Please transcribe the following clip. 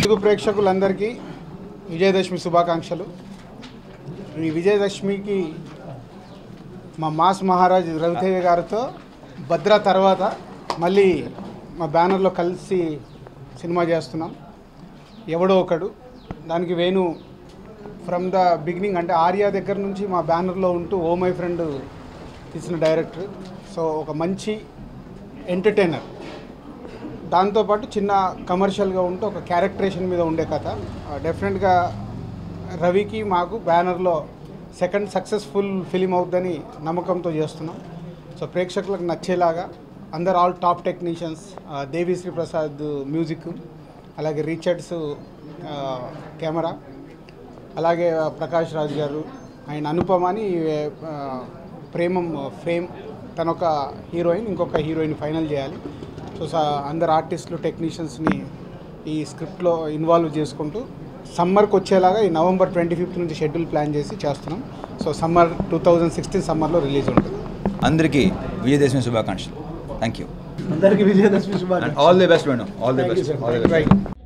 తెలుగు ప్రేక్షకులందరికీ విజయదశమి శుభాకాంక్షలు ఈ విజయదశమికి మా మాస్ మహారాజ్ రవితేజ గారితో భద్ర తర్వాత మళ్ళీ మా బ్యానర్లో కలిసి సినిమా చేస్తున్నాం ఎవడో ఒకడు దానికి వేణు ఫ్రమ్ ద బిగినింగ్ అంటే ఆర్యా దగ్గర నుంచి మా బ్యానర్లో ఉంటూ ఓ మై ఫ్రెండ్ తీసిన డైరెక్టర్ సో ఒక మంచి ఎంటర్టైనర్ దాంతోపాటు చిన్న కమర్షియల్గా ఉంటూ ఒక క్యారెక్టరేషన్ మీద ఉండే కథ డెఫినెట్గా రవికి మాకు బ్యానర్లో సెకండ్ సక్సెస్ఫుల్ ఫిలిం అవుద్దని నమ్మకంతో చేస్తున్నాం సో ప్రేక్షకులకు నచ్చేలాగా అందరు all top technicians Devi Sri Prasad music అలాగే రీచర్డ్స్ కెమెరా అలాగే ప్రకాష్ రాజ్ గారు ఆయన అనుపమ అని ఆ, ప్రేమం ఫ్రేమ్ తన ఒక హీరోయిన్ ఇంకొక హీరోయిన్ ఫైనల్ చేయాలి సో స- అందరు ఆర్టిస్టులు టెక్నీషియన్స్ని ఈ స్క్రిప్ట్లో ఇన్వాల్వ్ చేసుకుంటూ సమ్మర్కి వచ్చేలాగా ఈ నవంబర్ ట్వంటీ ఫిఫ్త్ నుంచి షెడ్యూల్ ప్లాన్ చేసి చేస్తున్నాం so summer two thousand sixteen సమ్మర్లో రిలీజ్ ఉంటుంది అందరికీ విజయదశమి శుభాకాంక్షలు థ్యాంక్ యూ అందరికీ విజయదశమి అండ్ శుభాకాంక్షలు all the best Venu all the Thank you, best sir. All the Right. Best